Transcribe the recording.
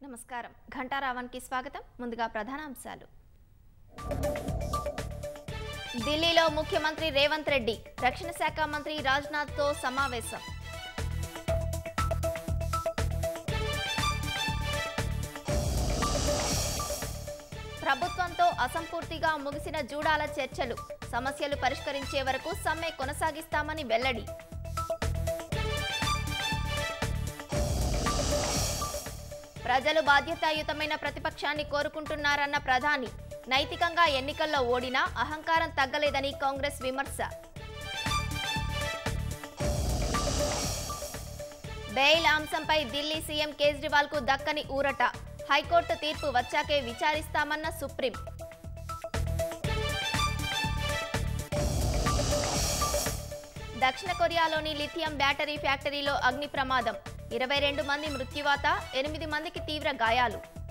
నమస్కారం ఘంటారావానికి స్వాగతం ముందుగా ప్రధానాంశాలు ఢిల్లీలో ముఖ్యమంత్రి రేవంత్ రెడ్డి రక్షణ శాఖ మంత్రి రాజ్నాథ్తో సమావేశం ప్రభుత్వంతో అసంపూర్తిగా ముగిసిన జూడాల చర్చలు సమస్యలు పరిష్కరించే వరకు సమ్మె కొనసాగిస్తామని వెల్లడి ప్రజలు బాధ్యతాయుతమైన ప్రతిపక్షాన్ని కోరుకుంటున్నారన్న ప్రధాని నైతికంగా ఎన్నికల్లో ఓడినా అహంకారం తగ్గలేదని కాంగ్రెస్ విమర్శ బెయిల్ అంశంపై ఢిల్లీ సీఎం కేజ్రీవాల్ కు దక్కని ఊరట హైకోర్టు తీర్పు వచ్చాకే విచారిస్తామన్న సుప్రీం దక్షిణ కొరియాలోని లిథియం బ్యాటరీ ఫ్యాక్టరీలో అగ్ని ప్రమాదం ఇరవై రెండు మంది మృత్యువాత ఎనిమిది మందికి తీవ్ర గాయాలు